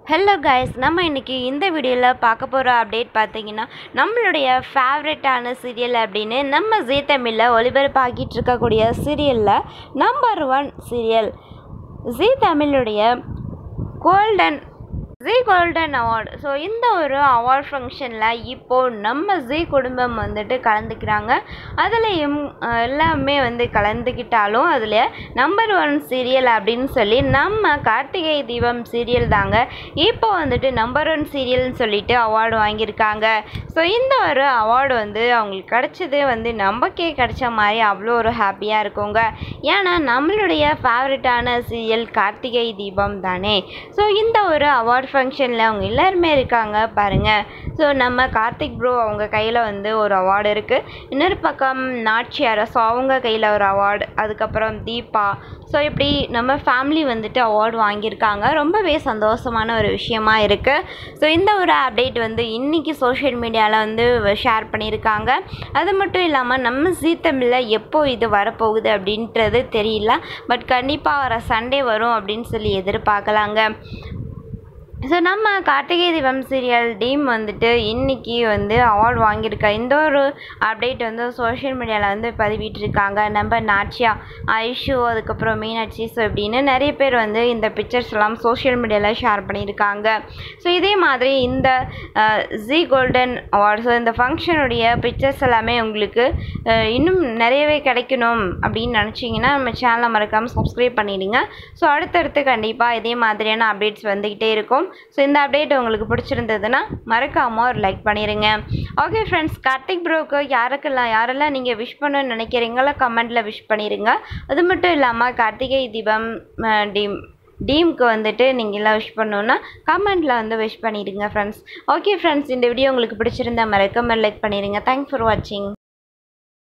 hello guys நம்ம இன்றைக்கி இந்த வீடியோவில் பார்க்க போகிற அப்டேட் பார்த்தீங்கன்னா நம்மளுடைய ஃபேவரட்டான சீரியல் அப்படின்னு நம்ம ஜீ தமிழில் ஒளிபரப்பாகிட்டு இருக்கக்கூடிய சீரியலில் நம்பர் ஒன் சீரியல் ஜீ தமிழுடைய golden Zee golden award so இந்த ஒரு அவார்ட் ஃபங்க்ஷனில் இப்போது நம்ம ஜீ குடும்பம் வந்துட்டு கலந்துக்கிறாங்க அதுலேயும் அஹ், எல்லாமே வந்து கலந்துக்கிட்டாலும் அதில் நம்பர் ஒன் சீரியல் அப்படின்னு சொல்லி நம்ம கார்த்திகை தீபம் சீரியல் தாங்க இப்போ வந்துட்டு நம்பர் ஒன் சீரியல்னு சொல்லிட்டு அவார்டு வாங்கியிருக்காங்க ஸோ இந்த ஒரு அவார்டு வந்து அவங்களுக்கு கிடைச்சது வந்து நமக்கே கிடைச்ச மாதிரி அவ்வளோ ஒரு ஹாப்பியாக இருக்குங்க ஏன்னா நம்மளுடைய ஃபேவரட்டான சீரியல் கார்த்திகை தீபம் தானே ஸோ இந்த ஒரு அவார்ட் ஃபங்க்ஷனில் அவங்க எல்லாருமே இருக்காங்க பாருங்கள் ஸோ நம்ம கார்த்திக் ப்ரோ அவங்க கையில் வந்து ஒரு அவார்டு இருக்குது இன்னொரு பக்கம் நாச்சியார் ஸோ அவங்க கையில் ஒரு அவார்டு அதுக்கப்புறம் தீபா ஸோ இப்படி நம்ம ஃபேமிலி வந்துட்டு அவார்டு வாங்கியிருக்காங்க ரொம்பவே சந்தோஷமான ஒரு விஷயமா இருக்குது ஸோ இந்த ஒரு அப்டேட் வந்து இன்றைக்கி சோஷியல் மீடியாவில் வந்து ஷேர் பண்ணியிருக்காங்க அது மட்டும் இல்லாமல் நம்ம ஜீ தமிழில் எப்போ இது வரப்போகுது அப்படின்றது தெரியல பட் கண்டிப்பாக வர சண்டே வரும் அப்படின்னு சொல்லி எதிர்பார்க்கலாங்க ஸோ நம்ம கார்த்திகை தீபம் சீரியல் டீம் வந்துட்டு இன்னைக்கு வந்து அவார்டு வாங்கியிருக்க இந்த ஒரு அப்டேட் வந்து சோஷியல் மீடியாவில் வந்து பதிவிட்டிருக்காங்க நம்ம நாச்சியா ஐஷு அதுக்கப்புறம் மீனாட்சி ஸோ இப்படின்னு நிறைய பேர் வந்து இந்த பிக்சர்ஸ் எல்லாம் சோஷியல் மீடியாவில் ஷேர் பண்ணியிருக்காங்க ஸோ இதே மாதிரி இந்த ஜி கோல்டன் அவார்ட் ஸோ இந்த ஃபங்க்ஷனுடைய பிக்சர்ஸ் எல்லாமே உங்களுக்கு அஹ், இன்னும் நிறையவே கிடைக்கணும் அப்படின்னு நினச்சிங்கன்னா நம்ம சேனலை மறக்காமல் சப்ஸ்கிரைப் பண்ணிடுங்க ஸோ அடுத்தடுத்து கண்டிப்பாக இதே மாதிரியான அப்டேட்ஸ் வந்துக்கிட்டே இருக்கும் ஸோ இந்த அப்டேட் உங்களுக்கு பிடிச்சிருந்ததுன்னா மறக்காமல் ஒரு லைக் பண்ணிடுங்க ஓகே ஃப்ரெண்ட்ஸ் கார்த்திக் ப்ரோக்கு யாருக்கெல்லாம் யாரெல்லாம் நீங்கள் விஷ் பண்ணணும்னு நினைக்கிறீங்களோ கமெண்ட்டில் விஷ் பண்ணிடுங்க அது மட்டும் இல்லாமல் கார்த்திகை தீபம் அஹ், டீம் டீமுக்கு வந்துட்டு நீங்கள் எல்லாம் விஷ் பண்ணணுன்னா கமெண்ட்டில் வந்து விஷ் பண்ணிடுங்க ஃப்ரெண்ட்ஸ் ஓகே ஃப்ரெண்ட்ஸ் இந்த வீடியோ உங்களுக்கு பிடிச்சிருந்தா மறக்காமல் லைக் பண்ணிடுங்க தேங்க்ஸ் ஃபார் வாட்சிங்